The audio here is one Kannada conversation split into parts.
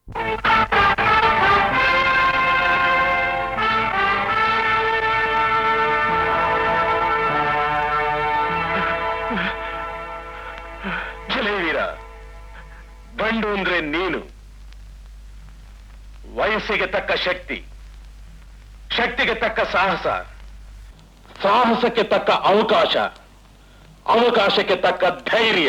ಜಲವೀರ ಗಂಡು ಅಂದ್ರೆ ನೀನು ವಯಸ್ಸಿಗೆ ತಕ್ಕ ಶಕ್ತಿ ಶಕ್ತಿಗೆ ತಕ್ಕ ಸಾಹಸ ಸಾಹಸಕ್ಕೆ ತಕ್ಕ ಅವಕಾಶ ಅವಕಾಶಕ್ಕೆ ತಕ್ಕ ಧೈರ್ಯ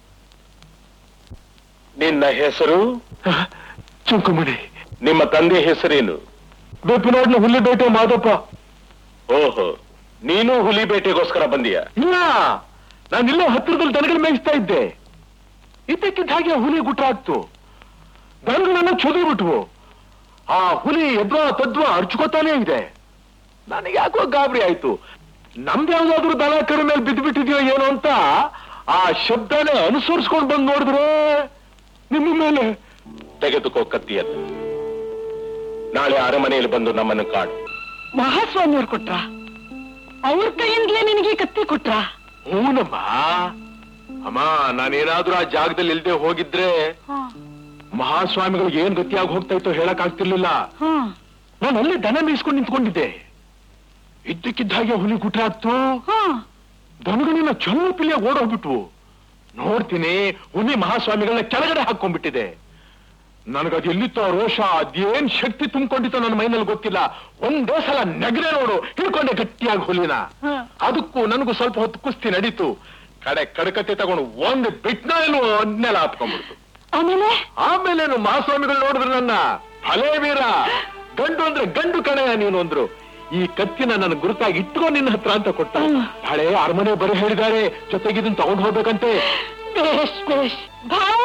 ನಿನ್ನ ಹೆಸರು ಚುಂಕುಮಣಿ ನಿಮ್ಮ ತಂದೆ ಹೆಸರೇನು ಬೆಪ್ಪಿನಾಡ್ನ ಹುಲ್ಲಿ ಬೇಟೆ ಮಾದಪ್ಪ ಓಹೋ ನೀನು ಹುಲಿ ಬೇಟೆಗೋಸ್ಕರ ಬಂದಿಯ ಇಲ್ಲ ನಾನಿಲ್ಲೋ ಹತ್ತಿರದಲ್ಲಿ ದನಗಳು ಮೇಯಿಸ್ತಾ ಇದ್ದೆ ಇದ್ದಕ್ಕಿದ್ದ ಹಾಗೆ ಹುಲಿ ಗುಟ್ರಾಗ್ತು ದನಗಳನ್ನ ಚೊದು ಬಿಟ್ವು ಆ ಹುಲಿ ಎದ್ವಾ ತದ್ವಾ ಅರ್ಚ್ಕೋತಾನೇ ಇದೆ ನನಗೆ ಯಾಕೋ ಗಾಬರಿ ಆಯ್ತು ನಮ್ದು ಯಾವ್ದಾದ್ರು ದನ ಕಡೆ ಮೇಲೆ ಬಿದ್ದು ಬಿಟ್ಟಿದ್ಯೋ ಏನೋ ಅಂತ ಆ ಶಬ್ದನೇ ಅನುಸರಿಸ್ಕೊಂಡು ಬಂದು ನೋಡಿದ್ರೆ ನಿಮ್ಮ ಮೇಲೆ ತೆಗೆದುಕೋ ಕತ್ತಿಯನ್ನು ನಾಳೆ ಅರಮನೆಯಲ್ಲಿ ಬಂದು ನಮ್ಮನ್ನು ಕಾಡು ಮಹಾಸ್ವಾಮಿಯವ್ರು ಕೊಟ್ರ ಅವ್ರ ಕೈಯಿಂದಲೇ ನಿನಗೆ ಕತ್ತಿ ಕೊಟ್ರ ಹೂನಮ್ಮ ಅಮ್ಮ ನಾನೇನಾದ್ರೂ ಆ ಜಾಗದಲ್ಲಿ ಇಲ್ದೆ ಹೋಗಿದ್ರೆ ಮಹಾಸ್ವಾಮಿಗಳಿಗೆ ಏನ್ ಗತಿಯಾಗಿ ಹೋಗ್ತಾ ಇತ್ತು ಹೇಳಕ್ ಆಗ್ತಿರ್ಲಿಲ್ಲ ನಾನು ಅಲ್ಲೇ ದನ ಮೇಯಿಸ್ಕೊಂಡು ನಿಂತ್ಕೊಂಡಿದ್ದೆ ಇದ್ದಕ್ಕಿದ್ದ ಹಾಗೆ ಹುಲಿ ಗುಟ್ರಾಗ್ತು ದನಗಳನ್ನ ಚೊಲ್ಲ ಪಿಲಿಯ ಓಡೋಗ್ಬಿಟ್ವು ನೋಡ್ತೀನಿ ಹುಲಿ ಮಹಾಸ್ವಾಮಿಗಳನ್ನ ಕೆಳಗಡೆ ಹಾಕೊಂಡ್ಬಿಟ್ಟಿದೆ ನನಗದು ಎಲ್ಲಿತ್ತೋ ಆ ರೋಷ ಅದೇನ್ ಶಕ್ತಿ ತುಂಬಿಕೊಂಡಿತ್ತೋ ನನ್ನ ಮೈನಲ್ಲಿ ಗೊತ್ತಿಲ್ಲ ಒಂದೇ ಸಲ ನೆಗರೆ ನೋಡು ಹಿಡ್ಕೊಂಡೆ ಗಟ್ಟಿಯಾಗಿ ಹುಲಿನ ಅದಕ್ಕೂ ನನಗೂ ಸ್ವಲ್ಪ ಹೊತ್ತು ಕುಸ್ತಿ ನಡೀತು ಕಡೆ ಕಡಕತ್ತೆ ತಗೊಂಡು ಒಂದು ಬಿಟ್ನ ಇಲ್ವೋ ಅದನ್ನೆಲ್ಲ ಹಾಪ್ಕೊಂಡ್ಬಿಡ್ತು ಆಮೇಲೆ ಆಮೇಲೇನು ಮಹಾಸ್ವಾಮಿಗಳು ನೋಡಿದ್ರು ನನ್ನ ಹಲೇ ವೀರ ಗಂಡು ಅಂದ್ರೆ ಗಂಡು ಕಣೆಯ ನೀನು ಅಂದ್ರು ಈ ಕತ್ತಿನ ನನ್ನ ಗುರುತಾಗಿ ಇಟ್ಕೊಂಡು ನಿನ್ನ ಹತ್ರ ಅಂತ ಕೊಟ್ಟ ಹಳೆ ಅರಮನೆ ಬರೀ ಹೇಳಿದ್ದಾರೆ ಜೊತೆಗೆ ಇದನ್ನ ತಗೊಂಡು ಹೋಗ್ಬೇಕಂತೆ ಬೇಷ್ ಬೇಷ್ ಭಾವ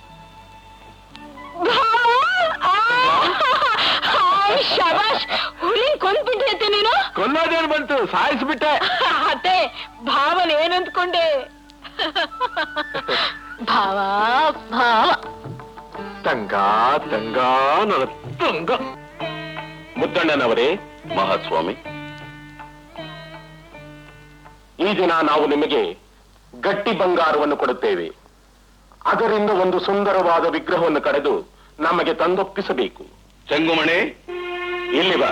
ಭಾವ ಆ! ಹಾಯ್, ಶಬಾಷ್ ಹುಲಿ ಕೊಂದ್ಬಿಟ್ಟೈತೆ ನೀನು ಕೊಲ್ಲೋದೇನ್ ಬಂತು ಸಾಯಿಸ್ಬಿಟ್ಟೆ ಅತ್ತೆ ಭಾವನ ಏನಂದ್ಕೊಂಡೆ ಭಾವ ಭಾವ ತಂಗ ತಂಗ ನನ್ನ ತಂಗ ಮುದ್ದಣ್ಣನವರೇ ಮಹಾಸ್ವಾಮಿ ಈ ದಿನ ನಾವು ನಿಮಗೆ ಗಟ್ಟಿ ಬಂಗಾರವನ್ನು ಕೊಡುತ್ತೇವೆ ಅದರಿಂದ ಒಂದು ಸುಂದರವಾದ ವಿಗ್ರಹವನ್ನು ಕಡೆದು ನಮಗೆ ತಂದೊಪ್ಪಿಸಬೇಕು ಚೆಂಗುಮಣಿ ಇಲ್ಲಿ ಬಾ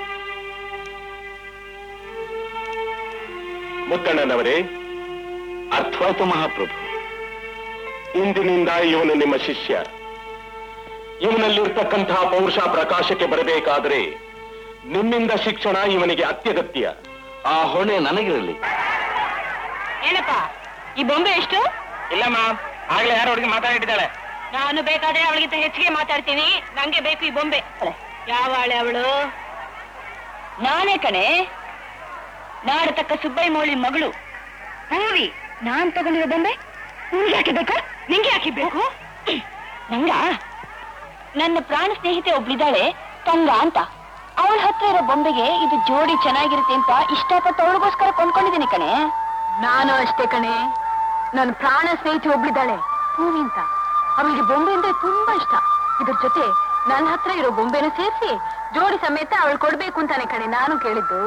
ಮುದ್ದಣ್ಣನವರೇ ಅರ್ಥವಾಯ್ತು ಮಹಾಪ್ರಭು ಇಂದಿನಿಂದ ಇವನು ನಿಮ್ಮ ಶಿಷ್ಯ ಇವನಲ್ಲಿರ್ತಕ್ಕಂತಹ ಪೌರುಷ ಪ್ರಕಾಶಕ್ಕೆ ಬರಬೇಕಾದರೆ ನಿಮ್ಮಿಂದ ಶಿಕ್ಷಣ ಇವನಿಗೆ ಅತ್ಯಗತ್ಯ ಆ ಹೊಣೆ ನನಗಿರಲಿ ಏನಪ್ಪ ಈ ಬೊಂಬೆ ಎಷ್ಟು ಇಲ್ಲಮ್ಮ ಆಗ್ಲೇ ಯಾರು ಹುಡುಗಿ ಮಾತಾಡಿದ್ದಾಳೆ ನಾನು ಬೇಕಾದ್ರೆ ಅವಳಿಗಿಂತ ಹೆಚ್ಚಿಗೆ ಮಾತಾಡ್ತೀನಿ ನಂಗೆ ಬೇಕು ಈ ಬೊಂಬೆ ಯಾವಾಳೆ ಅವಳು ನಾನೇ ಕಣೆ ನಾಡತಕ್ಕ ಸುಬ್ಬಯ್ಯ ಮೌಳಿ ಮಗಳು ಹೂವಿ ನಾನ್ ತಗೊಂಡಿರೋ ಬೊಂಬೆ ನಿಂಗೆ ಯಾಕೆ ಬೇಕಾ ನಿಂಗೆ ಯಾಕೆ ಬೇಕು ನಂಗ ನನ್ನ ಪ್ರಾಣ ಸ್ನೇಹಿತೆ ಒಬ್ಳಿದ್ದಾಳೆ ತಂಗ ಅಂತ ಅವಳ ಹತ್ರ ಇರೋ ಬೊಂಬೆಗೆ ಇದು ಜೋಡಿ ಚೆನ್ನಾಗಿರುತ್ತೆ ಅಂತ ಇಷ್ಟಪಟ್ಟು ಅವಳಿಗೋಸ್ಕರ ಕೊಂಡ್ಕೊಂಡಿದ್ದೀನಿ ಕಣೆ ನಾನು ಅಷ್ಟೇ ಕಣೆ ನನ್ನ ಪ್ರಾಣ ಸ್ನೇಹಿತೆ ಒಬ್ಳಿದ್ದಾಳೆ ಹೂವಿ ಅಂತ ಅವಳಿಗೆ ಬೊಂಬೆ ಅಂದ್ರೆ ತುಂಬಾ ಇಷ್ಟ ಇದ್ರ ಜೊತೆ ನನ್ನ ಹತ್ರ ಇರೋ ಬೊಂಬೆನ ಸೇರಿಸಿ ಜೋಡಿ ಸಮೇತ ಅವಳು ಕೊಡ್ಬೇಕು ಅಂತಾನೆ ಕಣೆ ನಾನು ಕೇಳಿದ್ದು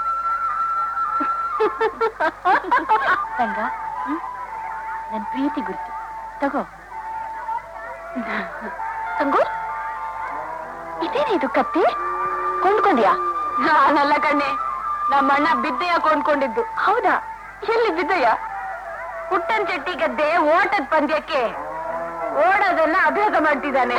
ತಂಗ ನನ್ ಪ್ರೀತಿ ಗುರ್ತು ತಗೋ ತಂಗು ಇದೇನೆ ಇದು ಕತ್ತಿ ಕೊಂಡ್ಕೊಂಡ್ಯಾ ನಾನಲ್ಲ ಕಣ್ಣೆ ನಮ್ಮ ಅಣ್ಣ ಬಿದ್ದಯ್ಯ ಕೊಂಡ್ಕೊಂಡಿದ್ದು ಹೌದಾ ಎಲ್ಲಿ ಬಿದ್ದಯ್ಯ ಪುಟ್ಟನ್ ಚೆಟ್ಟಿ ಗದ್ದೆ ಓಟದ ಪಂದ್ಯಕ್ಕೆ ಓಡೋದನ್ನ ಅಭ್ಯಾಸ ಮಾಡ್ತಿದ್ದಾನೆ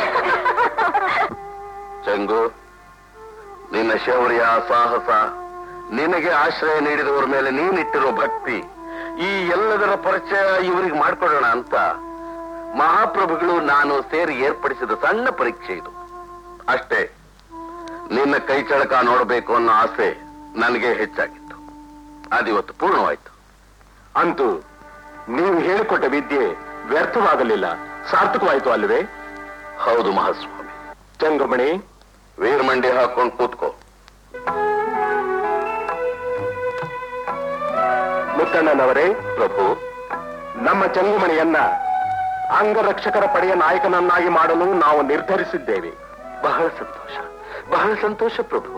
ಚೆಂಗು ನಿನ್ನ ಶೌರ್ಯ ಸಾಹಸ ನಿನಗೆ ಆಶ್ರಯ ನೀಡಿದವರ ಮೇಲೆ ನೀನಿಟ್ಟಿರೋ ಭಕ್ತಿ ಈ ಎಲ್ಲದರ ಪರಿಚಯ ಇವರಿಗೆ ಮಾಡ್ಕೊಡೋಣ ಅಂತ ಮಹಾಪ್ರಭುಗಳು ನಾನು ಸೇರಿ ಏರ್ಪಡಿಸಿದ ಸಣ್ಣ ಪರೀಕ್ಷೆ ಇದು ಅಷ್ಟೇ ನಿನ್ನ ಕೈ ಚಳಕ ನೋಡಬೇಕು ಅನ್ನೋ ಆಸೆ ನನಗೆ ಹೆಚ್ಚಾಗಿತ್ತು ಅದಿವತ್ತು ಪೂರ್ಣವಾಯ್ತು ಅಂತೂ ನೀವು ಹೇಳಿಕೊಟ್ಟ ವಿದ್ಯೆ ವ್ಯರ್ಥವಾಗಲಿಲ್ಲ ಸಾರ್ಥಕವಾಯಿತು ಅಲ್ವೇ ಹೌದು ಮಹಾಸ್ವಾಮಿ ಚಂಗಮಣಿ ವೀರಮಂಡಿ ಹಾಕೊಂಡು ಕೂತ್ಕೋ ಮುತ್ತಣ್ಣನವರೇ ಪ್ರಭು ನಮ್ಮ ಚಂಗುಮಣಿಯನ್ನ ಅಂಗರಕ್ಷಕರ ಪಡೆಯ ನಾಯಕನನ್ನಾಗಿ ಮಾಡಲು ನಾವು ನಿರ್ಧರಿಸಿದ್ದೇವೆ ಬಹಳ ಸಂತೋಷ ಬಹಳ ಸಂತೋಷ ಪ್ರಭು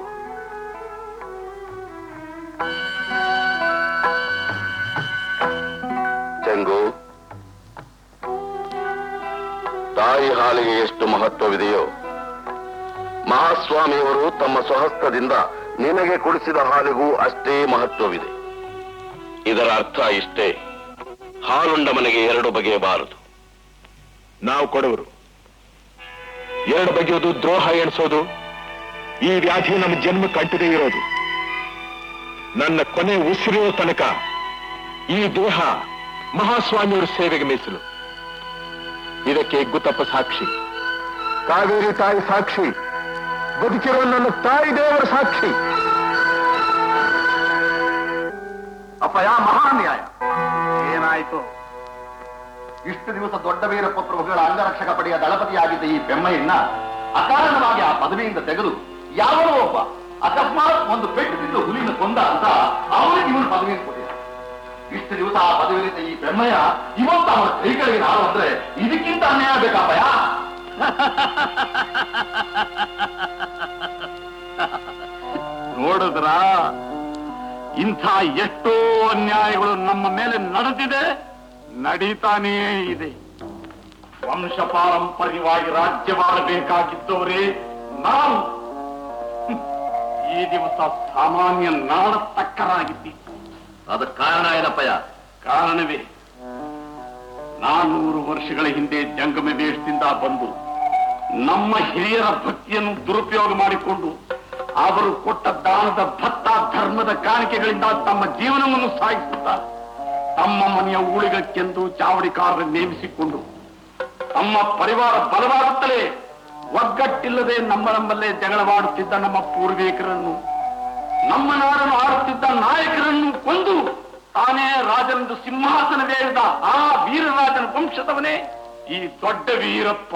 ಚಂಗು ತಾಯಿ ಹಾಲಿಗೆ ಎಷ್ಟು ಮಹತ್ವವಿದೆಯೋ ಮಹಾಸ್ವಾಮಿಯವರು ತಮ್ಮ ಸ್ವಹಸ್ತದಿಂದ ನಿನಗೆ ಕುಡಿಸಿದ ಹಾಲಿಗೂ ಅಷ್ಟೇ ಮಹತ್ವವಿದೆ ಇದರ ಅರ್ಥ ಇಷ್ಟೇ ಹಾಲುಂಡ ಮನೆಗೆ ಎರಡು ಬಗೆಯಬಾರದು ನಾವು ಕೊಡವರು ಎರಡು ಬಗೆಯೋದು ದ್ರೋಹ ಎಣಿಸೋದು ಈ ವ್ಯಾಧಿ ನಮ್ಮ ಜನ್ಮ ಕಟ್ಟಿದೆ ಇರೋದು ನನ್ನ ಕೊನೆ ಉಸಿರಿರೋ ತನಕ ಈ ದೇಹ ಮಹಾಸ್ವಾಮಿಯವರ ಸೇವೆಗೆ ಮೀಸಲು ಇದಕ್ಕೆ ಗುತ್ತಪ್ಪ ಸಾಕ್ಷಿ ಕಾವೇರಿ ತಾಯಿ ಸಾಕ್ಷಿ ಬದುಕಿರೋ ನನ್ನ ತಾಯಿ ದೇವರ ಸಾಕ್ಷಿ ಅಪ್ಪಯ ಮಹಾನ್ಯಾಯ ಏನಾಯ್ತು ಇಷ್ಟು ದಿವಸ ದೊಡ್ಡ ವೀರಪ್ಪ ಪ್ರಭುಗಳ ಅಂಗರಕ್ಷಕ ಪಡೆಯ ದಳಪತಿಯಾಗಿದ್ದ ಈ ಬೆಮ್ಮೆಯನ್ನ ಅಕಾರಣವಾಗಿ ಆ ಪದವಿಯಿಂದ ತೆಗೆದು ಯಾವನೋ ಒಬ್ಬ ಅಕಸ್ಮಾತ್ ಒಂದು ಪೆಟ್ಟು ತಿಂದು ಹುಲಿನ ಕೊಂದ ಅಂತ ಅವನಿಗೆ ಇವನು ಪದವಿಯನ್ನು ಕೊಟ್ಟಿದ್ದ ಇಷ್ಟು ದಿವಸ ಆ ಪದವಿಯಿಂದ ಈ ಬೆಮ್ಮಯ್ಯ ಇವತ್ತು ಅವನ ಕೈಗಳಿಗೆ ನಾಡು ಅಂದ್ರೆ ಇದಕ್ಕಿಂತ ಅನ್ಯಾಯ ಬೇಕಪ್ಪಯ್ಯ ನೋಡಿದ್ರ ಇಂಥ ಎಷ್ಟೋ ಅನ್ಯಾಯಗಳು ನಮ್ಮ ಮೇಲೆ ನಡೆದಿದೆ ನಡೀತಾನೇ ಇದೆ ವಂಶ ಪಾರಂಪರ್ಯವಾಗಿ ರಾಜ್ಯವಾಡಬೇಕಾಗಿದ್ದವರೇ ನಾವು ಹ್ಮ್. ಈ ದಿವಸ ಸಾಮಾನ್ಯ ನಾಡತಕ್ಕರಾಗಿದ್ದೀವಿ ಅದಕ್ಕೆ ಕಾರಣ ಏನಪ್ಪಯ್ಯ ಕಾರಣವೇ ನಾನ್ನೂರು ವರ್ಷಗಳ ಹಿಂದೆ ಜಂಗಮ ದೇಶದಿಂದ ಬಂದು ನಮ್ಮ ಹಿರಿಯರ ಭಕ್ತಿಯನ್ನು ದುರುಪಯೋಗ ಮಾಡಿಕೊಂಡು ಅವರು ಕೊಟ್ಟ ದಾನದ ಭತ್ತ ಧರ್ಮದ ಕಾಣಿಕೆಗಳಿಂದ ತಮ್ಮ ಜೀವನವನ್ನು ಸಾಗಿಸುತ್ತಾರೆ ತಮ್ಮ ಮನೆಯ ಊಳಿಗಕ್ಕೆಂದು ಚಾವಡಿಕಾರರ ನೇಮಿಸಿಕೊಂಡು ತಮ್ಮ ಪರಿವಾರ ಬಲವಾಗುತ್ತಲೇ ಒಗ್ಗಟ್ಟಿಲ್ಲದೆ ನಮ್ಮ ನಮ್ಮಲ್ಲೇ ಜಗಳವಾಡುತ್ತಿದ್ದ ನಮ್ಮ ಪೂರ್ವಿಕರನ್ನು ನಮ್ಮ ನಾಡನ್ನು ಆಳುತ್ತಿದ್ದ ನಾಯಕರನ್ನು ಕೊಂದು ತಾನೇ ರಾಜನಂದು ಸಿಂಹಾಸನವೇರಿದ ಆ ವೀರರಾಜನ ವಂಶದವನೇ ಈ ದೊಡ್ಡ ವೀರಪ್ಪ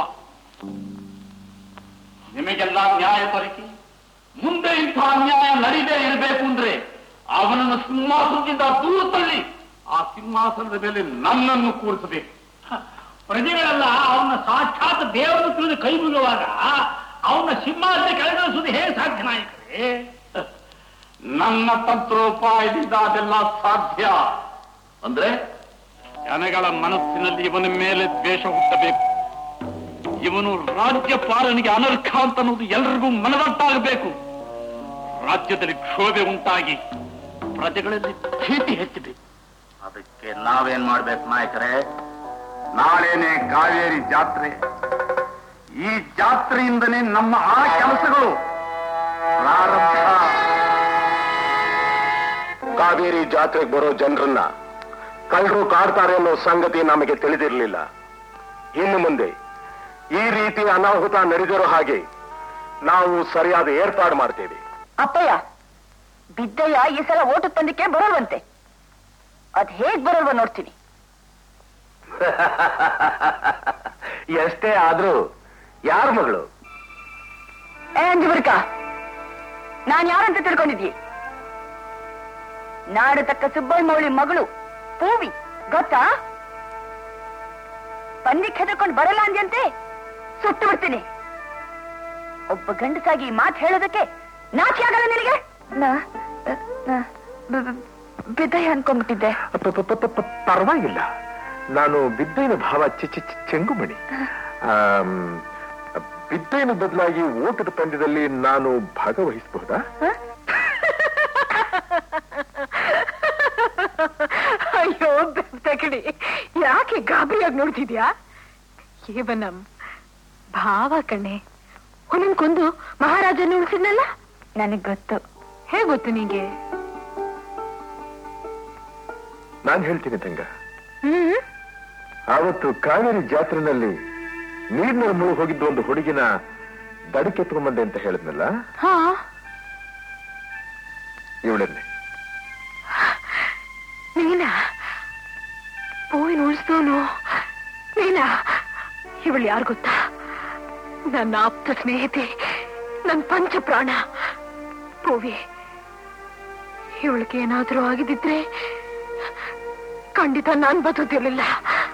ನಿಮಗೆಲ್ಲ ನ್ಯಾಯ ದೊರಕಿ ಮುಂದೆ ಇಂಥ ಅನ್ಯಾಯ ನಡೀದೇ ಇರಬೇಕು ಅಂದ್ರೆ ಅವನನ್ನು ಸಿಂಹಾಸನದಿಂದ ದೂರ ತಳ್ಳಿ ಆ ಸಿಂಹಾಸನದ ಮೇಲೆ ನನ್ನನ್ನು ಕೂರಿಸಬೇಕು ಪ್ರಜೆಗಳೆಲ್ಲ ಅವನ ಸಾಕ್ಷಾತ್ ದೇವರು ತಿಳಿದು ಕೈ ಮುಗಿಯುವಾಗ ಅವನ ಸಿಂಹಾಸನ ಕೆಳಗಿಳಿಸುವುದು ಹೇಗೆ ಸಾಧ್ಯ ನಾಯಕರೇ ನನ್ನ ತಂತ್ರೋಪಾಯದಿಂದ ಅದೆಲ್ಲ ಸಾಧ್ಯ ಅಂದ್ರೆ ಜನಗಳ ಮನಸ್ಸಿನಲ್ಲಿ ಇವನ ಮೇಲೆ ದ್ವೇಷ ಹುಟ್ಟಬೇಕು ಇವನು ರಾಜ್ಯ ಪಾಲನೆಗೆ ಅನರ್ಹ ಅಂತ ಅನ್ನೋದು ಎಲ್ಲರಿಗೂ ಮನದಟ್ಟಾಗಬೇಕು ರಾಜ್ಯದಲ್ಲಿ ಕ್ಷೋಭೆ ಉಂಟಾಗಿ ಪ್ರಜೆಗಳಲ್ಲಿ ಭೀತಿ ಹೆಚ್ಚಬೇಕು ಅದಕ್ಕೆ ನಾವೇನ್ ಮಾಡ್ಬೇಕು ನಾಯಕರೇ ನಾಳೆನೆ ಕಾವೇರಿ ಜಾತ್ರೆ ಈ ಜಾತ್ರೆಯಿಂದನೇ ನಮ್ಮ ಆ ಕೆಲಸಗಳು ಪ್ರಾರಂಭ ಕಾವೇರಿ ಜಾತ್ರೆಗೆ ಬರೋ ಜನರನ್ನ ಕಳ್ಳರು ಕಾಡ್ತಾರೆ ಅನ್ನೋ ಸಂಗತಿ ನಮಗೆ ತಿಳಿದಿರಲಿಲ್ಲ ಇನ್ನು ಮುಂದೆ ಈ ರೀತಿ ಅನಾಹುತ ನಡೆದಿರೋ ಹಾಗೆ ನಾವು ಸರಿಯಾದ ಏರ್ಪಾಡು ಮಾಡ್ತೇವೆ ಅಪ್ಪಯ್ಯ ಬಿದ್ದಯ್ಯ ಈ ಸಲ ಓಟು ತಂದಕ್ಕೆ ಬರೋಲ್ವಂತೆ ಅದ್ ಹೇಗ್ ಬರೋಲ್ವ ನೋಡ್ತೀನಿ ಎಷ್ಟೇ ಆದ್ರೂ ಯಾರ ಮಗಳು ಏ ಅಂಜುಬರ್ಕ ನಾನ್ ಯಾರಂತ ತಿಳ್ಕೊಂಡಿದ್ಯಿ ನಾಡು ತಕ್ಕ ಸುಬ್ಬಯ್ಯಮೌಳಿ ಮಗಳು ಪೂವಿ ಗೊತ್ತಾ ಪಂದಿಕ್ ಹೆದರ್ಕೊಂಡು ಬರಲ್ಲ ಅಂದ್ಯಂತೆ ಸುಟ್ಟು ಬಿಡ್ತೀನಿ ಒಬ್ಬ ಗಂಡಸಾಗಿ ಈ ಮಾತು ಹೇಳೋದಕ್ಕೆ ನಾಚಿ ಆಗಲ್ಲ ನಿನಗೆ ಬಿದ್ದಯ್ಯ ಅನ್ಕೊಂಡ್ಬಿಟ್ಟಿದ್ದೆ ಪರವಾಗಿಲ್ಲ ನಾನು ಬಿದ್ದೈನ ಭಾವ ಚಿ ಚಿ ಚಿ- ಚೆಂಗುಮಣಿ ಆಮ್, ಬಿದ್ದೈನ ಬದಲಾಗಿ ಓಟದ ಪಂದ್ಯದಲ್ಲಿ ನಾನು ಭಾಗವಹಿಸಬಹುದಾ ಅಯ್ಯೋ ತಕಡಿ ಯಾಕೆ ಗಾಬರಿಯಾಗಿ ನೋಡ್ತಿದ್ಯಾ ಕೇವನಂ ಭಾವ ಕಣೆ ಹುಲಿನ್ ಕೊಂದು ಮಹಾರಾಜನ ಉಳಿಸಿದ್ನಲ್ಲ ನನಗ್ ಗೊತ್ತು ಹೇಗ್ ಗೊತ್ತು ನಿಂಗೆ ನಾನು ಹೇಳ್ತೀನಿ ತಂಗ ಹ್ಮ್ ಆವತ್ತು ಕಾವೇರಿ ಜಾತ್ರೆನಲ್ಲಿ ನೀರಿನಲ್ಲಿ ಮುಳುಗಿ ಹೋಗಿದ್ದು ಒಂದು ಹುಡುಗಿನ ದಡಕ್ಕೆತ್ಕೊಂಬಂದೆ ಅಂತ ಹೇಳಿದ್ನಲ್ಲ ಹಾ ಇವಳನ್ನೇ ನೀನಾ ಹೂವಿನ ಉಳಿಸ್ತವನು ನೀನಾ ಇವಳು ಯಾರು ಗೊತ್ತಾ ನನ್ನ ಆಪ್ತ ಸ್ನೇಹಿತೆ ನನ್ನ ಪಂಚ ಪ್ರಾಣ ಪೂವಿ ಇವಳಿಗೆ ಏನಾದ್ರೂ ಆಗಿದ್ದಿದ್ರೆ ಖಂಡಿತ ನಾನ್ ಬದುಕಿರ್ಲಿಲ್ಲ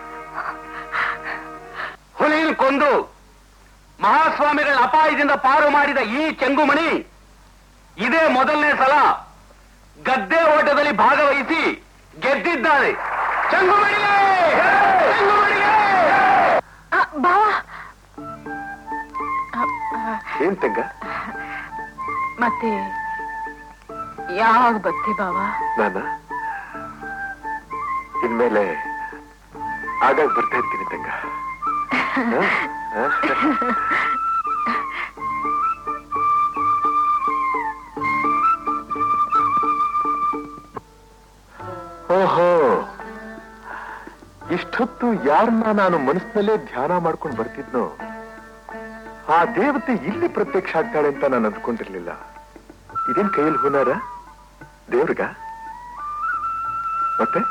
ಹುಲಿಯನ್ನು ಕೊಂದು ಮಹಾಸ್ವಾಮಿಗಳ ಅಪಾಯದಿಂದ ಪಾರು ಮಾಡಿದ ಈ ಚೆಂಗುಮಣಿ ಇದೇ ಮೊದಲನೇ ಸಲ ಗದ್ದೆ ಓಟದಲ್ಲಿ ಭಾಗವಹಿಸಿ ಗೆದ್ದಿದ್ದಾನೆ ಚೆಂಗುಮಣಿಯೇ! ಚೆಂಗುಮಣಿಯೇ! ಆ, ಬಾವ ಏನ್ ತಂಗ ಮತ್ತೆ ಯಾವಾಗ ಬತ್ತಿ ಬಾವ ನಾನ ಇನ್ಮೇಲೆ ಆಗಾಗ ಬರ್ತಾ ಇರ್ತೀನಿ ತಂಗ ಹ? ಹ? ಓಹೋ ಇಷ್ಟೊತ್ತು ಯಾರನ್ನ ನಾನು ಮನಸ್ಸಿನಲ್ಲೇ ಧ್ಯಾನ ಮಾಡ್ಕೊಂಡು ಬರ್ತಿದ್ನೋ ಆ ದೇವತೆ ಇಲ್ಲಿ ಪ್ರತ್ಯಕ್ಷ ಆಗ್ತಾಳೆ ಅಂತ ನಾನು ಅಂದ್ಕೊಂಡಿರ್ಲಿಲ್ಲ ಇದೇನ್ ಕೈಯಲ್ಲಿ ಹುನಾರ ದೇವ್ರಿಗ ಮತ್ತೆ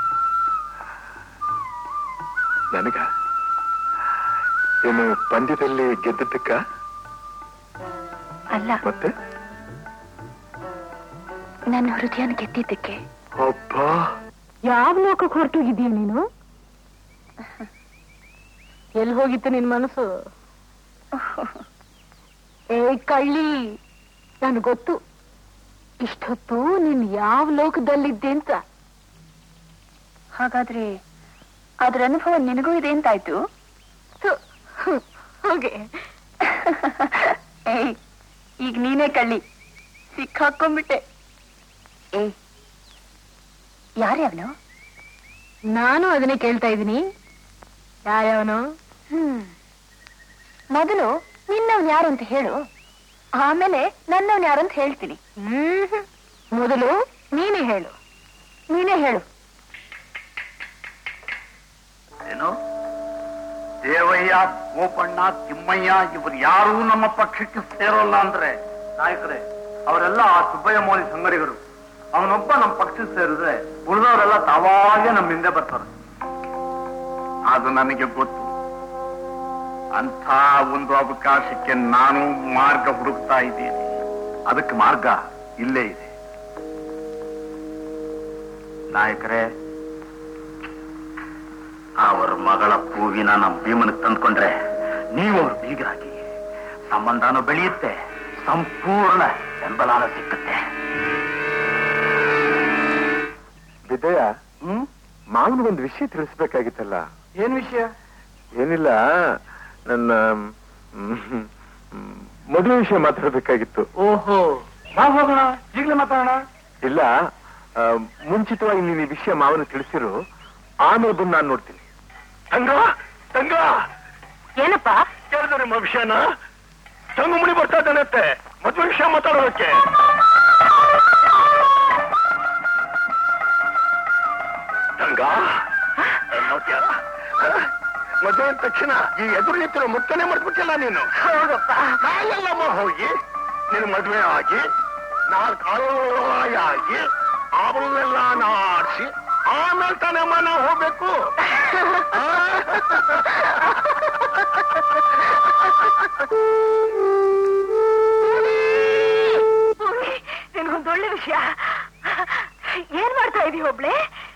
ನನಗ ಏನು ಪಂದ್ಯದಲ್ಲಿ ಗೆದ್ದದ್ದಕ್ಕ ಅಲ್ಲ ಮತ್ತೆ ನನ್ನ ಹೃದಯನ ಗೆದ್ದಿದ್ದಕ್ಕೆ ಅಬ್ಬಾ ಯಾವ ಲೋಕಕ್ಕೆ ಹೊರಟೋಗಿದ್ದೀಯ ನೀನು ಎಲ್ಲಿ ಹೋಗಿತ್ತು ನಿನ್ ಮನಸ್ಸು ಏ ಕಳ್ಳಿ ನನ್ ಗೊತ್ತು ಇಷ್ಟೊತ್ತು ನೀನ್ ಯಾವ ಲೋಕದಲ್ಲಿದ್ದೆ ಅಂತ ಹಾಗಾದ್ರೆ ಅದ್ರ ಅನುಭವ ನಿನಗೂ ಇದೆ ಅಂತಾಯ್ತು ಥು, ಹ್ಮ್, ಹೋಗೆ ಏಯ್ ಈಗ ನೀನೇ ಕಳ್ಳಿ ಸಿಕ್ಕಾಕೊಂಡ್ಬಿಟ್ಟೆ ಏಯ್ ಯಾರ್ಯಾವನು ನಾನು ಅದನ್ನೇ ಕೇಳ್ತಾ ಇದ್ದೀನಿ ಯಾರ್ಯಾವನು ಹ್ಮ್ ಮೊದಲು ನಿನ್ನವನ್ ಯಾರು ಅಂತ ಹೇಳು ಆಮೇಲೆ ನನ್ನವನ್ ಯಾರು ಅಂತ ಹೇಳ್ತೀನಿ ಹ್ಮ್ ಮೊದಲು ನೀನೇ ಹೇಳು ನೀನೇ ಹೇಳು ಏನು ದೇವಯ್ಯ ಗೋಪಣ್ಣ ತಿಮ್ಮಯ್ಯ ಇವರು ಯಾರೂ ನಮ್ಮ ಪಕ್ಷಕ್ಕೆ ಸೇರೋಲ್ಲ ಅಂದ್ರೆ ನಾಯಕರೇ ಅವರೆಲ್ಲ ಆ ಸುಬ್ಬಯ್ಯ ಮೌಲಿ ಸಂಗಡಿಗರು ಅವನೊಬ್ಬ ನಮ್ಮ ಪಕ್ಷಕ್ಕೆ ಸೇರಿದ್ರೆ ಉಳಿದವರೆಲ್ಲ ತಾವಾಗೆ ನಮ್ಮ ಹಿಂದೆ ಬರ್ತಾರೆ ಅದು ನನಗೆ ಗೊತ್ತು ಅಂಥ ಒಂದು ಅವಕಾಶಕ್ಕೆ ನಾನು ಮಾರ್ಗ ಹುಡುಕ್ತಾ ಇದ್ದೀನಿ ಅದಕ್ಕೆ ಮಾರ್ಗ ಇಲ್ಲೇ ಇದೆ ನಾಯಕರೇ ಅವರ ಮಗಳ ಹೂವಿನ ನಮ್ಮ ಭೀಮನಿಗೆ ತಂದ್ಕೊಂಡ್ರೆ ನೀವು ಅವ್ರ ಬೀಗರಾಗಿ ಸಂಬಂಧನೂ ಬೆಳೆಯುತ್ತೆ ಸಂಪೂರ್ಣ ಬೆಂಬಲಾನ ಸಿಕ್ಕುತ್ತೆ ವಿಜಯ ಹ್ಮ್ ಮಾವನಿಗೊಂದು ವಿಷಯ ತಿಳಿಸ್ಬೇಕಾಗಿತ್ತಲ್ಲ ಏನ್ ವಿಷಯ ಏನಿಲ್ಲ ನನ್ನ ಮ್, ಮ್, ಮದುವೆ ವಿಷಯ ಮಾತಾಡ್ಬೇಕಾಗಿತ್ತು ಓಹೋ ನಾವು ಹೋಗೋಣ ಈಗಲೇ ಮಾತಾಡೋಣ ಇಲ್ಲ ಆ, ಮುಂಚಿತವಾಗಿ ನೀನು ಈ ವಿಷಯ ಮಾವನ ತಿಳಿಸಿರು ಆಮೇಲೆ ಬಂದು ನಾನು ನೋಡ್ತೀನಿ ತಂಗ ತಂಗ ಏನಪ್ಪ ಕೇಳಿದ ನಿಮ್ಮ ವಿಷಯನ ತಂಗು ಮುನಿ ಬರ್ತಾ ಇದ್ದಾನತ್ತೆ ಮದುವೆ ವಿಷಯ ಮಾತಾಡೋದಕ್ಕೆ ತಂಗ ನೋಡ್ತೀಯ ಮದುವೆ ಅಂದ ತಕ್ಷಣ ಈ ಎದುರು ನಿಂತಿರೋ ಮುತ್ತನೆ ಮಾಡ್ಬಿಟ್ಟಿಲ್ಲ ನೀನು ಹೌದಪ್ಪ ನಾಳೆಲ್ಲಮ್ಮ ಹೋಗಿ ನಿನ್ ಮದುವೆ ಆಗಿ ನಾಲ್ಕು ಆಳವಾಯ ಆಗಿ ಅವಳನ್ನೆಲ್ಲ ನಾಡಿಸಿ ಆಮೇಲೆ ತಾನೇ ಅಮ್ಮ ನಾವು ಹೋಗ್ಬೇಕು ನಿನ್ಗೊಂದು ಒಳ್ಳೆ ವಿಷಯ ಏನ್ ಮಾಡ್ತಾ ಇದೀಯ ಒಬ್ಳೆ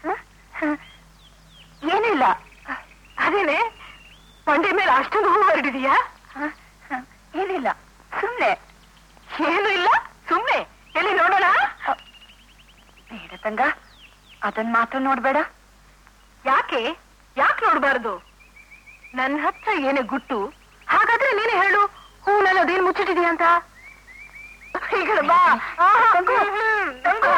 ಏನಿಲ್ಲ ಅದೇನೆ ಮಂಡೆ ಮೇಲೆ ಅಷ್ಟೊಂದು ಹೂ ಹೊರಡಿದೀಯಾ ಏನಿಲ್ಲ ಸುಮ್ನೆ ಏನು ಇಲ್ಲ ಸುಮ್ನೆ ಎಲ್ಲಿ ನೋಡೋಣ ಬೇಡ ತಂಗ ಅದನ್ ಮಾತ್ರ ನೋಡ್ಬೇಡ ಯಾಕೆ ಯಾಕೆ ನೋಡ್ಬಾರ್ದು ನನ್ನ ಹತ್ರ ಏನೇ ಗುಟ್ಟು ಹಾಗಾದ್ರೆ ನೀನೇ ಹೇಳು ಹೂನಲ್ಲಿ ಅದೇನು ಮುಚ್ಚಿಟ್ಟಿದೀಯ ಅಂತ ಈ ಕಡೆ ಬಾ ತಂಗು, ತಂಗು.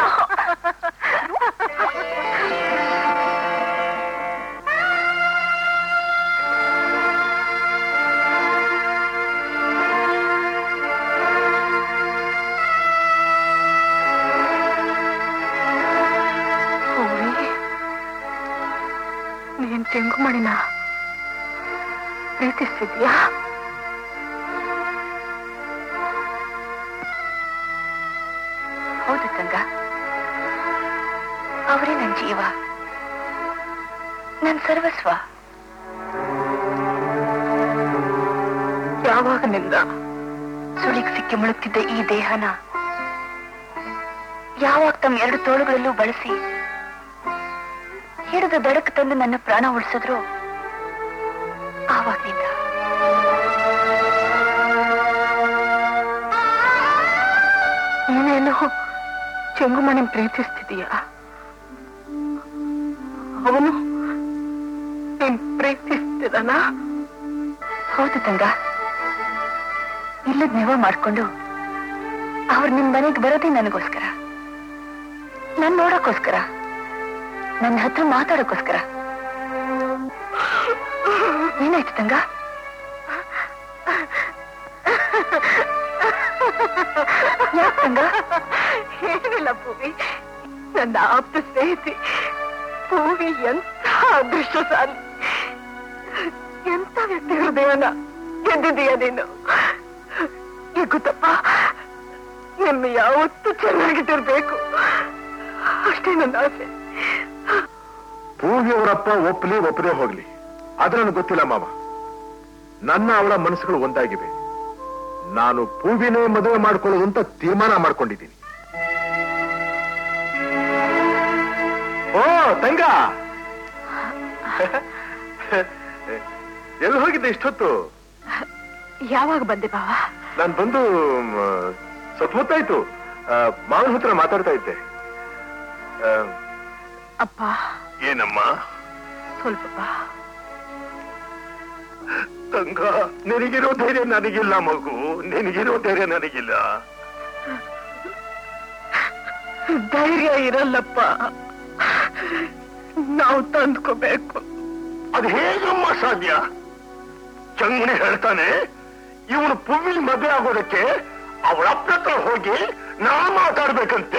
ಹೂವಿ, ನೀನ್ ತೆಂಗುಮಣಿನ ಪ್ರೀತಿಸ್ತಿದ್ಯಾ ಹೌದು ತಂಗ ಅವರೇ ನನ್ ಜೀವ ನನ್ ಸರ್ವಸ್ವ ಯಾವಾಗನಿಂದ ಸುಳಿಗ್ ಸಿಕ್ಕಿ ಮುಳುಗ್ತಿದ್ದ ಈ ದೇಹನ ಯಾವಾಗ ತಮ್ಮ ಎರಡು ತೋಳುಗಳಲ್ಲೂ ಬಳಸಿ ಹಿಡಿದು ದಡಕ್ ತಂದು ನನ್ನ ಪ್ರಾಣ ಉಳಿಸಿದ್ರು ಆವಾಗ್ನಿಂದ ನೀನೇನು ಚೆಂಗುಮಣಿ ಪ್ರೀತಿಸ್ತಿದೀಯ ಅವನು ನೀನ್ ಪ್ರೀತಿಸ್ತಿದಾನ ಹೌದು ತಂಗ ಇಲ್ಲದ್ ನೆವ ಮಾಡ್ಕೊಂಡು ಅವ್ರು ನಿಮ್ ಮನೆಗೆ ಬರೋದೇ ನನಗೋಸ್ಕರ ನನ್ ನೋಡಕ್ಕೋಸ್ಕರ ನನ್ನ ಹತ್ರ ಮಾತಾಡಕ್ಕೋಸ್ಕರ ಏನಾಯ್ತು ತಂಗ ಯಾಕ್ ತಂಗ ಏನಿಲ್ಲ ಪೂವಿ ನನ್ನ ಆಪ್ತ ಸ್ನೇಹಿತಿ ಪೂವಿ ಎಂತ ಅದೃಷ್ಟಶಾಲಿ ಎಂತ ವ್ಯಕ್ತಿ ಹೃದಯನ ಗೆದ್ದಿದೀಯ ನೀನು ಈ ಗೊತ್ತಪ್ಪ ನಿಮ್ಮ ಯಾವತ್ತೂ ಚೆನ್ನಾಗಿದ್ದಿರ್ಬೇಕು ಅಷ್ಟೇ ನನ್ನ ಆಸೆ ಪೂವಿಯವರಪ್ಪ ಒಪ್ಪಲಿ ಒಪ್ಪದೇ ಹೋಗ್ಲಿ ಅದು ನನಗೆ ಗೊತ್ತಿಲ್ಲ ಮಾವ ನನ್ನ ಅವಳ ಮನಸ್ಸುಗಳು ಒಂದಾಗಿವೆ ನಾನು ಪೂವಿನೇ ಮದುವೆ ಮಾಡ್ಕೊಳ್ಳೋದು ಅಂತ ತೀರ್ಮಾನ ಮಾಡ್ಕೊಂಡಿದ್ದೀನಿ ಓ ತಂಗ ಎಲ್ಲಿ ಹೋಗಿದ್ದೆ ಇಷ್ಟೊತ್ತು ಯಾವಾಗ ಬಂದೆ ಬಾವ ನಾನು ಬಂದು ಮ್, ಸ್ವಲ್ಪ ಹೊತ್ತಾಯ್ತು ಆ, ಮಾವನ ಹತ್ರ ಮಾತಾಡ್ತಾ ಇದ್ದೆ ಆ, ಅಪ್ಪ ಏನಮ್ಮ ಸ್ವಲ್ಪ ಬಾ ತಂಗ ನಿನಗಿರೋ ಧೈರ್ಯ ನನಗಿಲ್ಲ ಮಗು ನಿನಗಿರೋ ಧೈರ್ಯ ನನಗಿಲ್ಲ ಧೈರ್ಯ ಇರಲ್ಲಪ್ಪ ನಾವು ತಂದ್ಕೋಬೇಕು ಅದು ಹೇಗಮ್ಮ ಸಾಧ್ಯ ಚಂಗಣಿ ಹೇಳ್ತಾನೆ ಇವನು ಪುವ್ವಿಲ್ ಮದುವೆ ಆಗೋದಕ್ಕೆ ಅವಳ ಹತ್ರ ಹೋಗಿ ನಾ ಮಾತಾಡ್ಬೇಕಂತೆ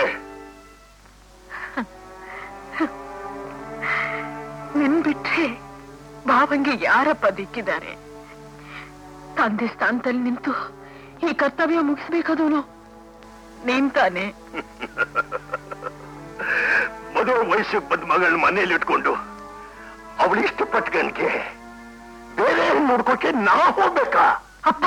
ನಿನ್ ಬಿಟ್ರೆ ಭಾವಂಗೆ ಯಾರಪ್ಪ ದಿಕ್ಕಿದ್ದಾರೆ ತಂದೆ ಸ್ಥಾನದಲ್ಲಿ ನಿಂತು ಈ ಕರ್ತವ್ಯ ಮುಗಿಸ್ಬೇಕಾದವನು ನೀನ್ ತಾನೆ ಮದುವೆ ವಯಸ್ಸಿಗೆ ಬಂದ ಮಗಳನ್ನ ಮನೇಲಿ ಇಟ್ಕೊಂಡು ಅವಳು ಇಷ್ಟಪಟ್ಕನ್ಗೆ ಬೇರೆ ಹೆಣ್ಣ್ ನೋಡ್ಕೋಕೆ ನಾ ಹೋಗ್ಬೇಕಾ ಅಪ್ಪ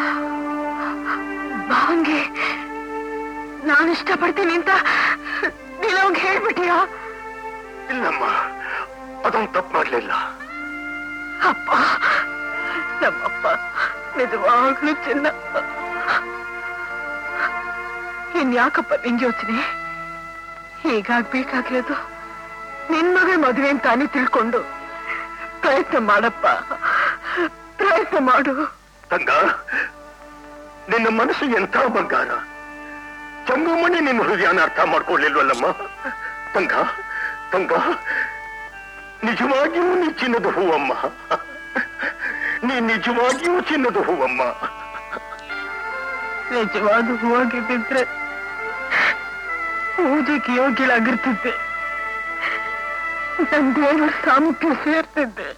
ಭಾವಂಗೆ ನಾನು ಇಷ್ಟಪಡ್ತೀನಿ ಅಂತ ನೀನು ಅವಂಗೆ ಹೇಳ್ಬಿಟ್ಟಿಯಾ ಇಲ್ಲಮ್ಮ ಅದೊಂದು ತಪ್ಪು ಮಾಡ್ಲಿಲ್ಲ ಅಪ್ಪ ನಮ್ಮಪ್ಪ ನಿಜವಾಗ್ಲೂ ಚಿನ್ನ ಇನ್ಯಾಕಪ್ಪ ನಿಂಗೆ ಯೋಚನೆ ಹೀಗಾಗ್ಬೇಕಾಗಿರೋದು ನಿನ್ ಮಗಳ ಮದುವೆ ಅಂತಾನೆ ತಿಳ್ಕೊಂಡು ಪ್ರಯತ್ನ ಮಾಡಪ್ಪ ಪ್ರಯತ್ನ ಮಾಡು ತಂಗ ನಿನ್ನ ಮನಸ್ಸು ಎಂಥ ಬಂಗಾರ ಚಂಗುಮಣಿ ನಿನ್ನ ಹೃದಯನ ಅರ್ಥ ಮಾಡ್ಕೊಳ್ಳಿಲ್ವಲ್ಲಮ್ಮ ತಂಗ ತಂಗ ನಿಜವಾಗಿಯೂ ನೀ ಚಿನ್ನದ ಹೂವಮ್ಮ ನೀ ನಿಜವಾಗಿಯೂ ಚಿನ್ನದ ಹೂವಮ್ಮ ನಿಜವಾದ ಹೂವಾಗಿದ್ದಿದ್ರೆ ಪೂಜೆಗೆ ಯೋಗ್ಯಳಾಗಿರ್ತಿದ್ದೆ ನನ್ ದೇವರ ಸಾಮರ್ಥ್ಯ ಸೇರ್ತಿದ್ದೆ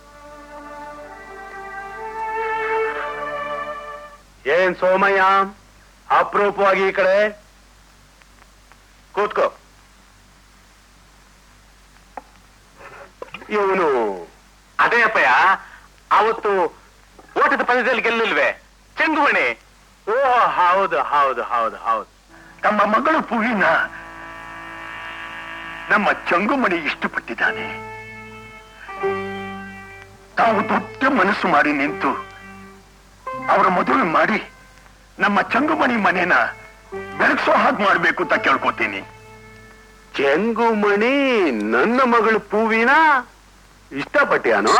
ಏನ್ ಸೋಮಯ್ಯ ಅಪರೂಪವಾಗಿ ಈ ಕಡೆ ಕೂತ್ಕೋ ಇವನು ಅದೇ ಅಪ್ಪಯ್ಯ ಅವತ್ತು ಓಟದ ಪಂದ್ಯದಲ್ಲಿ ಗೆಲ್ಲಿಲ್ವೇ ಚೆಂಗುಮಣಿ ಓ ಹೌದು ಹೌದು ಹೌದು ಹೌದು ತಮ್ಮ ಮಗಳು ಪೂವಿನ ನಮ್ಮ ಚಂಗುಮಣಿ ಇಷ್ಟಪಟ್ಟಿದ್ದಾನೆ ತಾವು ದೊಡ್ಡ ಮನಸ್ಸು ಮಾಡಿ ನಿಂತು ಅವರ ಮದುವೆ ಮಾಡಿ ನಮ್ಮ ಚಂಗುಮಣಿ ಮನೇನ ಬೆಳಗ್ಸೋ ಹಾಗೆ ಮಾಡ್ಬೇಕು ಅಂತ ಕೇಳ್ಕೊತೀನಿ ಚೆಂಗುಮಣಿ ನನ್ನ ಮಗಳು ಪೂವಿನ ಇಷ್ಟಪಟ್ಟ್ಯಾನೋ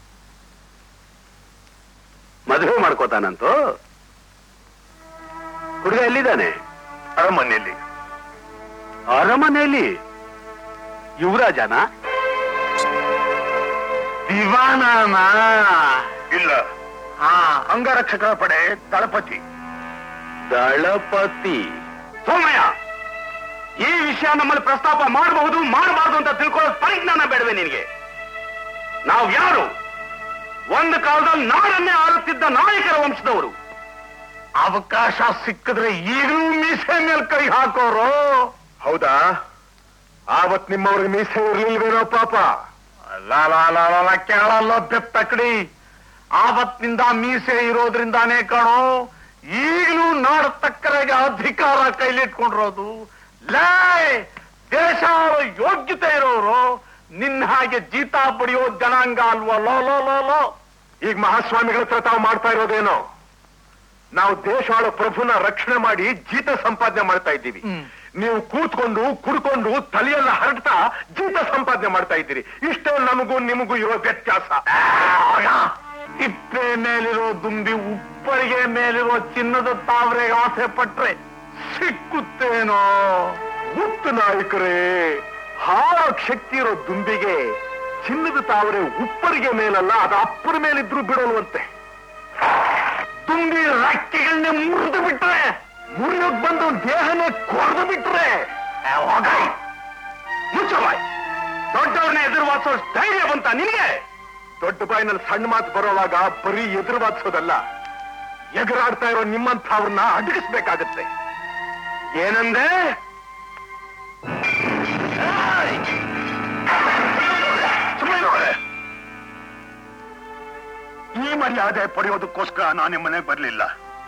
ಮದುವೆ ಮಾಡ್ಕೋತಾನಂತೋ ಹುಡುಗ ಎಲ್ಲಿದ್ದಾನೆ ಅರಮನೆಯಲ್ಲಿ ಅರಮನೆಯಲ್ಲಿ ಯುವರಾಜನ ದಿವಾನನ ಇಲ್ಲ ಹಾ ಅಂಗರಕ್ಷಕರ ಪಡೆ ದಳಪತಿ ದಳಪತಿ ಸೋಮಯ್ಯ ಈ ವಿಷಯ ನಮ್ಮಲ್ಲಿ ಪ್ರಸ್ತಾಪ ಮಾಡಬಹುದು ಮಾಡಬಾರದು ಅಂತ ತಿಳ್ಕೊಳ್ಳೋ ಪರಿಜ್ಞಾನ ಬೇಡವೆ ನಿನಗೆ ನಾವು ಯಾರು ಒಂದು ಕಾಲದಲ್ಲಿ ನಾಡನ್ನೇ ಆಳುತ್ತಿದ್ದ ನಾಯಕರ ವಂಶದವರು ಅವಕಾಶ ಸಿಕ್ಕಿದ್ರೆ ಈಗಲೂ ಮೀಸೆ ಮೇಲೆ ಕೈ ಹಾಕೋರು ಹೌದಾ ಆವತ್ ನಿಮ್ಮವ್ರಿಗೆ ಮೀಸೆ ಇರ್ಲಿಲ್ವೇನೋ ಪಾಪ ಕೇಳಲ್ಲ ಬೆತ್ತಕಡಿ ಆವತ್ತಿನಿಂದ ಮೀಸೆ ಇರೋದ್ರಿಂದಾನೇ ಕಣೋ ಈಗಲೂ ನಾಡ ತಕ್ಕರೆಗೆ ಅಧಿಕಾರ ಕೈಲಿಟ್ಕೊಂಡಿರೋದು ಲೇ ದೇಶ ಆಳೋ ಯೋಗ್ಯತೆ ಇರೋರು ನಿನ್ನ ಹಾಗೆ ಜೀತ ಪಡೆಯೋ ಜನಾಂಗ ಅಲ್ವಾ ಲೋ ಲೋ ಲೋ ಲೋ ಈಗ ಮಹಾಸ್ವಾಮಿಗಳ ಹತ್ರ ತಾವು ಮಾಡ್ತಾ ಇರೋದೇನೋ ನಾವು ದೇಶ ಆಳೋ ಪ್ರಭುನ ರಕ್ಷಣೆ ಮಾಡಿ ಜೀತ ಸಂಪಾದನೆ ಮಾಡ್ತಾ ಇದ್ದೀವಿ ನೀವು ಕೂತ್ಕೊಂಡು ಕುಡ್ಕೊಂಡು ತಲೆಯೆಲ್ಲ ಹರಡ್ತಾ ಜೀತ ಸಂಪಾದನೆ ಮಾಡ್ತಾ ಇದ್ದೀರಿ ಇಷ್ಟೇ ನಮಗೂ ನಿಮಗೂ ಇರೋ ವ್ಯತ್ಯಾಸ ತಿಪ್ಪೆ ಮೇಲಿರೋ ದುಂಬಿ ಉಪ್ಪರಿಗೆ ಮೇಲಿರೋ ಚಿನ್ನದ ತಾವರೆಗೆ ಆಸೆ ಪಟ್ರೆ ಸಿಕ್ಕುತ್ತೇನೋ ಮುತ್ತು ನಾಯಕರೇ ಹಾರಕ್ ಶಕ್ತಿ ಇರೋ ದುಂಬಿಗೆ ಚಿನ್ನದ ತಾವರೆ ಉಪ್ಪರಿಗೆ ಮೇಲಲ್ಲ ಅದು ಅಪ್ಪರ ಮೇಲಿದ್ರು ಬಿಡೋಲ್ವಂತೆ ತುಂಬಿ ರೆಕ್ಕೆಗಳನ್ನೇ ಮುರಿದು ಬಿಟ್ರೆ ಮುರಿಯೋಕ್ ಬಂದು ದೇಹನೇ ಕೊರೆದು ಬಿಟ್ರೆ ಮುಚ್ಚಬಾಯ್ ದೊಡ್ಡವ್ರನ್ನ ಎದುರು ವಾಸೋ ಧೈರ್ಯ ಬಂತ ನಿನಗೆ ದೊಡ್ಡ ಬಾಯಿನಲ್ಲಿ ಸಣ್ಣ ಮಾತು ಬರೋವಾಗ ಬರೀ ಎದುರು ವಾದಿಸೋದಲ್ಲ ಎಗರಾಡ್ತಾ ಇರೋ ನಿಮ್ಮಂಥವ್ರನ್ನ ಅಡಗಿಸ್ಬೇಕಾಗತ್ತೆ ಏನಂದೆ ಏಯ್! ಸುಮ್ನೆ ನೋಡೆ. ಈ ಮರ್ಯಾದೆ ಪಡೆಯೋದಕ್ಕೋಸ್ಕರ ನಾನು ನಿಮ್ಮನೆ ಬರಲಿಲ್ಲ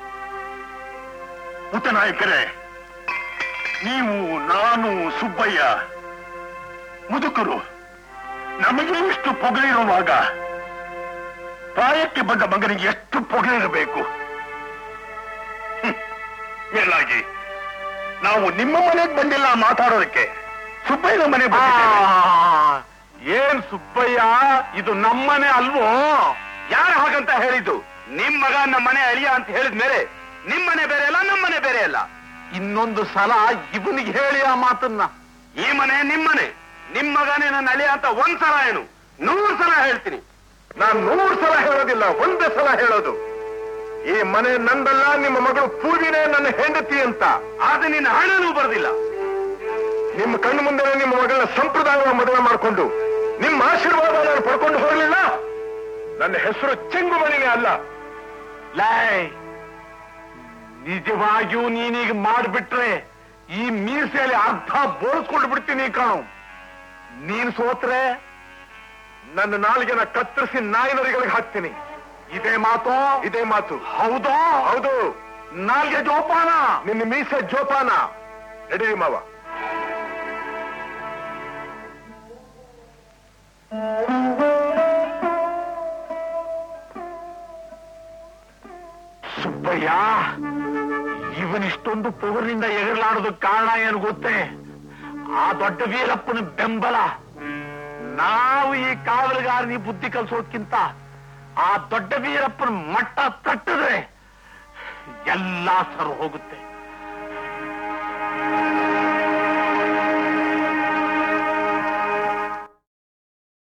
ನಾಯಕರೇ ನೀವು ನಾನು ಸುಬ್ಬಯ್ಯ ಮುದುಕರು ನಮಗೆ ಇಷ್ಟು ಪೊಗಳಿರುವಾಗ ಪ್ರಾಯಕ್ಕೆ ಬಂದ ಮಗನಿಗೆ ಎಷ್ಟು ಪೊಗಳಿರಬೇಕು ಮೇಲಾಗಿ ನಾವು ನಿಮ್ಮ ಮನೆಗೆ ಬಂದಿಲ್ಲ ಮಾತಾಡೋದಕ್ಕೆ ಸುಬ್ಬಯ್ಯನ ಮನೆ ಏನ್ ಸುಬ್ಬಯ್ಯ ಇದು ನಮ್ಮನೆ ಅಲ್ವೋ ಯಾರು ಹಾಗಂತ ಹೇಳಿದ್ದು ನಿಮ್ ಮಗ ನಮ್ಮ ಮನೆ ಅಳಿಯ ಅಂತ ಹೇಳಿದ ಮೇಲೆ ನಿಮ್ ಮನೆ ಬೇರೆ ಅಲ್ಲ ನಮ್ಮ ಮನೆ ಬೇರೆ ಅಲ್ಲ ಇನ್ನೊಂದು ಸಲ ಇವನಿಗೆ ಹೇಳಿ ಆ ಮಾತನ್ನ ಈ ಮನೆ ನಿಮ್ಮನೆ ನಿಮ್ ಮಗನೇ ನನ್ನ ಅಳಿಯ ಅಂತ ಒಂದ್ ಸಲ ಏನು ನೂರು ಸಲ ಹೇಳ್ತೀನಿ ನಾನ್ ನೂರು ಸಲ ಹೇಳೋದಿಲ್ಲ ಒಂದೇ ಸಲ ಹೇಳೋದು ಈ ಮನೆ ನಂದಲ್ಲ ನಿಮ್ಮ ಮಗಳು ಪೂವಿನೇ ನನ್ನ ಹೆಂಡತಿ ಅಂತ ಆದ್ರೆ ನಿನ್ನ ಹಣನೂ ಬರೋದಿಲ್ಲ ನಿಮ್ಮ ಕಣ್ಣು ಮುಂದೆ ನಿಮ್ಮ ಮಗಳನ್ನ ಸಂಪ್ರದಾಯವ ಮದುವೆ ಮಾಡಿಕೊಂಡು ನಿಮ್ಮ ಆಶೀರ್ವಾದ ನಾನು ಪಡ್ಕೊಂಡು ಹೋಗಲಿಲ್ಲ ನನ್ನ ಹೆಸರು ಚೆಂಗುಮಣಿನೇ ಅಲ್ಲ ಲೈ ನಿಜವಾಗಿಯೂ ನೀನೀಗ ಮಾಡ್ಬಿಟ್ರೆ ಈ ಮೀಸೆಯಲ್ಲಿ ಅರ್ಧ ಬೋಳಿಸ್ಕೊಂಡು ಬಿಡ್ತೀನಿ ಕಾಣು ನೀನ್ ಸೋತ್ರೆ ನನ್ನ ನಾಲಿಗೆನ ಕತ್ತರಿಸಿ ನಾಯಿನರಿಗಳಿಗೆ ಹಾಕ್ತೀನಿ ಇದೇ ಮಾತು ಇದೇ ಮಾತು ಹೌದಾ ಹೌದು ನಾಲ್ಗೆ ಜೋಪಾನ ನಿನ್ನ ಮೀಸೆ ಜೋಪಾನ ನಡೀರಿ ಮಾವ ಸುಬ್ಬಯ್ಯ ಇವನಿಷ್ಟೊಂದು ಪೊಗರಿನಿಂದ ಎಗರಲಾಡೋದಕ್ಕೆ ಕಾರಣ ಏನು ಗೊತ್ತೇ ಆ ದೊಡ್ಡ ವೀರಪ್ಪನ ಬೆಂಬಲ ನಾವು ಈ ಕಾವಲುಗಾರನಿ ಬುದ್ಧಿ ಕಲಿಸೋದ್ಕಿಂತ ಆ ದೊಡ್ಡ ವೀರಪ್ಪನ ಮಟ್ಟ ತಟ್ಟಿದ್ರೆ ಎಲ್ಲಾ ಸರು ಹೋಗುತ್ತೆ